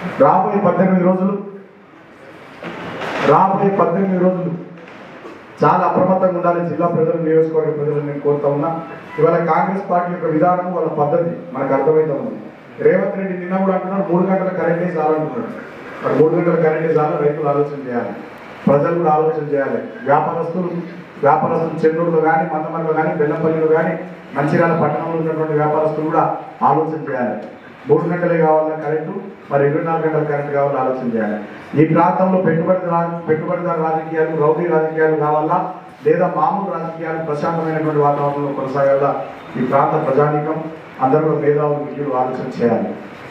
రాబోయే పద్దెనిమిది రోజులు రాబోయే పద్దెనిమిది రోజులు చాలా అప్రమత్తంగా ఉండాలి జిల్లా ప్రజలు నియోజకవర్గ ప్రజలు నేను కోరుతా ఉన్నా ఇవాళ కాంగ్రెస్ పార్టీ యొక్క విధానం వాళ్ళ పద్ధతి మనకు అర్థమవుతా ఉంది రేవంత్ రెడ్డి నిన్న కూడా అంటున్నాడు మూడు గంటల కరెంటే చాలంటున్నాడు మరి మూడు గంటల కరెంటే చాలు రైతులు ఆలోచన చేయాలి ప్రజలు కూడా ఆలోచన చేయాలి వ్యాపారస్తులు వ్యాపారస్తులు చెన్నూరులో కానీ మందమరిలో కానీ బెల్లంపల్లిలో కానీ మంచిర్యాల పట్టణంలో ఉన్నటువంటి వ్యాపారస్తులు కూడా ఆలోచన చేయాలి మూడు గంటలే కావాలా కరెంటు మరి ఇరవై నాలుగు గంటల కరెంట్ కావాలా ఆలోచన చేయాలి ఈ ప్రాంతంలో పెట్టుబడి పెట్టుబడిదారు రాజకీయాలు రౌడీ రాజకీయాలు కావాలా లేదా మామూలు రాజకీయాలు ప్రశాంతమైనటువంటి వాతావరణంలో కొనసాగాల ఈ ప్రాంత ప్రజానీకం అందరూ కూడా మేధావులు విద్యులు ఆలోచన చేయాలి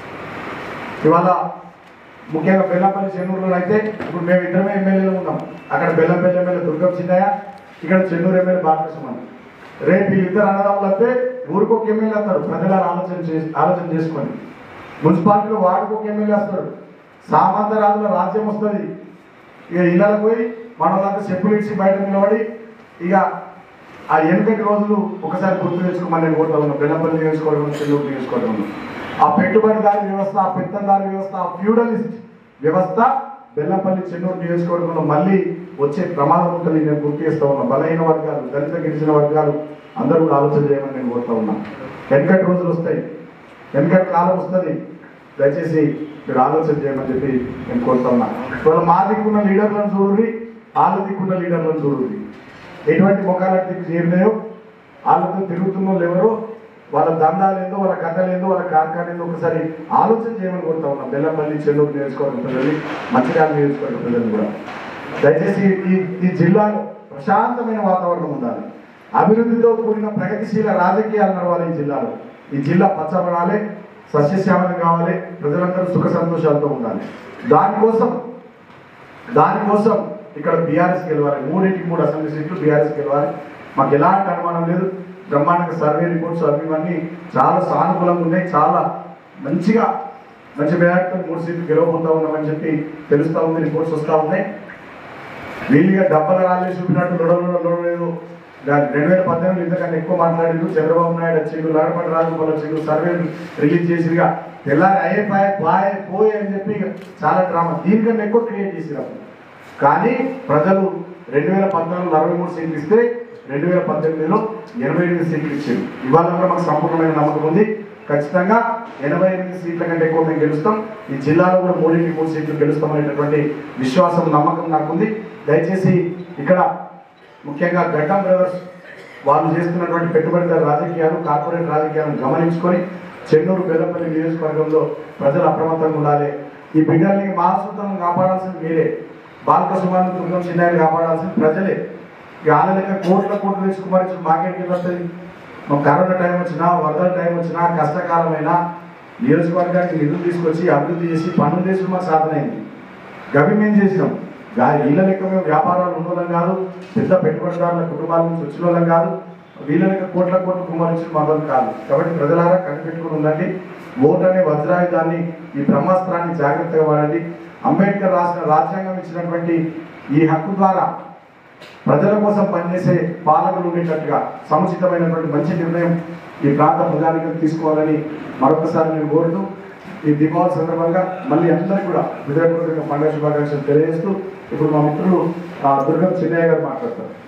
ఇవాళ ముఖ్యంగా బెల్లంపల్లి చెన్నూరులో అయితే ఇప్పుడు మేము ఇద్దరమే ఎమ్మెల్యేలు ఉన్నాం అక్కడ బెల్లంపల్లి ఎమ్మెల్యే దుర్గం చిన్నయ్య ఇక్కడ చెన్నూరు ఎమ్మెల్యే బాలకృష్ణ రేపు ఈ ఇద్దరు అన్నదమ్ములు వస్తే ఊరికొక ఎమ్మెల్యే వస్తారు ప్రజల ఆలోచన చేసి ఆలోచన చేసుకొని మున్సిపాలిటీలో వాడికొక ఎమ్మెల్యే వస్తారు సామంత రాజుల రాజ్యం వస్తుంది ఇక ఇళ్ళకి పోయి మనలంతా చెప్పులు ఇచ్చి బయట నిలబడి ఇక ఆ ఎనిమిది రోజులు ఒకసారి గుర్తు తెచ్చుకోమని నేను కోరుతా ఉన్నాను బెల్లంపల్లి నియోజకవర్గం చెల్లూరు నియోజకవర్గంలో ఆ పెట్టుబడిదారి వ్యవస్థ ఆ పెత్తందారి వ్యవస్థ ఆ ఫ్యూడలిస్ట్ వ్యవస్థ బెల్లంపల్లి చెన్నూరు నియోజకవర్గంలో మళ్ళీ వచ్చే ప్రమాదం ఉంటుంది నేను గుర్తు చేస్తా ఉన్నా బలహీన వర్గాలు దళిత గిరిజన వర్గాలు అందరూ కూడా ఆలోచన చేయమని నేను కోరుతా ఉన్నా వెనకటి రోజులు వస్తాయి వెనకటి కాలం వస్తుంది దయచేసి మీరు ఆలోచన చేయమని చెప్పి నేను కోరుతా ఉన్నా ఇవాళ మా దిక్కున్న లీడర్లను చూడండి వాళ్ళ దిక్కున్న లీడర్లను చూడండి ఎటువంటి ముఖాలకు దిక్కు చేరలేవు వాళ్ళతో తిరుగుతున్న వాళ్ళు ఎవరు వాళ్ళ దండాలు ఏందో వాళ్ళ కథలు ఏందో వాళ్ళ కార్ఖాన ఏందో ఒకసారి ఆలోచన చేయమని కోరుతా ఉన్నాం బెల్లంపల్లి చెన్నూరు నియోజకవర్గం ప్రజల్ని మంచిర్యాల నియోజకవర్గ ప్రజలు కూడా దయచేసి ఈ ఈ జిల్లాలో ప్రశాంతమైన వాతావరణం ఉండాలి అభివృద్ధితో కూడిన ప్రగతిశీల రాజకీయాలు నడవాలి ఈ జిల్లాలో ఈ జిల్లా పచ్చబడాలి సస్యశ్యామలం కావాలి ప్రజలందరూ సుఖ సంతోషాలతో ఉండాలి దానికోసం దానికోసం ఇక్కడ బీఆర్ఎస్ గెలవాలి మూడింటికి మూడు అసెంబ్లీ సీట్లు బీఆర్ఎస్ గెలవాలి మాకు ఎలాంటి అనుమానం లేదు బ్రహ్మాండంగా సర్వే రిపోర్ట్స్ అవి ఇవన్నీ చాలా సానుకూలంగా ఉన్నాయి చాలా మంచిగా మంచి మేరకు మూడు సీట్లు గెలవబోతా ఉన్నామని చెప్పి తెలుస్తా ఉంది రిపోర్ట్స్ వస్తూ ఉన్నాయి వీళ్ళుగా డబ్బల రాళ్ళు చూపినట్టు లొడవలో లొడవలేదు రెండు వేల పద్దెనిమిది ఇంతకన్నా ఎక్కువ మాట్లాడిండు చంద్రబాబు నాయుడు వచ్చిండు లడపటి రాజగోపాల్ వచ్చిండు సర్వే రిలీజ్ చేసిరుగా తెల్లారి అయ్యే పాయ బాయ్ పోయే అని చెప్పి ఇక చాలా డ్రామా దీనికన్నా ఎక్కువ క్రియేట్ చేసిరు కానీ ప్రజలు రెండు వేల పద్నాలుగులో అరవై మూడు సీట్లు ఇస్తే రెండు వేల పద్దెనిమిదిలో ఎనభై ఎనిమిది సీట్లు ఇచ్చారు ఇవాళ కూడా మాకు సంపూర్ణమైన నమ్మకం ఉంది ఖచ్చితంగా ఎనభై ఎనిమిది సీట్ల కంటే ఎక్కువ మేము గెలుస్తాం ఈ జిల్లాలో కూడా మూడింటి మూడు సీట్లు గెలుస్తామనేటటువంటి విశ్వాసం నమ్మకం నాకుంది దయచేసి ఇక్కడ ముఖ్యంగా గడ్డం బ్రదర్స్ వాళ్ళు చేస్తున్నటువంటి పెట్టుబడిదారు రాజకీయాలు కార్పొరేట్ రాజకీయాలను గమనించుకొని చెన్నూరు బెల్లంపల్లి నియోజకవర్గంలో ప్రజలు అప్రమత్తంగా ఉండాలి ఈ బిడ్డల్ని మానసూత్రం కాపాడాల్సింది మీరే బాలక సుమారు దుర్గం చిన్నాయిని కాపాడాల్సింది ప్రజలే ఇక వాళ్ళ దగ్గర కోట్ల కోట్లు తెచ్చి కుమారించిన మాకేంటి వస్తుంది మాకు కరోనా టైం వచ్చినా వరదల టైం వచ్చినా కష్టకాలమైనా నియోజకవర్గానికి నిధులు తీసుకొచ్చి అభివృద్ధి చేసి పనులు చేసి మాకు సాధన అయింది గవి మేము చేసినాం గా వీళ్ళ లెక్క మేము వ్యాపారాలు ఉన్నోళ్ళం కాదు పెద్ద పెట్టుబడిదారుల కుటుంబాల నుంచి వచ్చిన వాళ్ళం కాదు వీళ్ళ లెక్క కోట్ల కోట్లు కుమరించిన మతం కాదు కాబట్టి ప్రజలారా కనిపెట్టుకుని ఉండండి ఓటు అనే వజ్రాయుధాన్ని ఈ బ్రహ్మాస్త్రాన్ని జాగ్రత్తగా వాడండి అంబేద్కర్ రాసిన రాజ్యాంగం ఇచ్చినటువంటి ఈ హక్కు ద్వారా ప్రజల కోసం పనిచేసే పాలకులు ఉండేటట్టుగా సముచితమైనటువంటి మంచి నిర్ణయం ఈ ప్రాంత ప్రజానికి తీసుకోవాలని మరొకసారి నేను కోరుతూ ఈ దీపావళి సందర్భంగా మళ్ళీ అందరికీ కూడా హృదయపూర్వకంగా పండుగ శుభాకాంక్షలు తెలియజేస్తూ ఇప్పుడు మా మిత్రులు ఆ, దుర్గం చిన్నయ్య గారు మాట్లాడతారు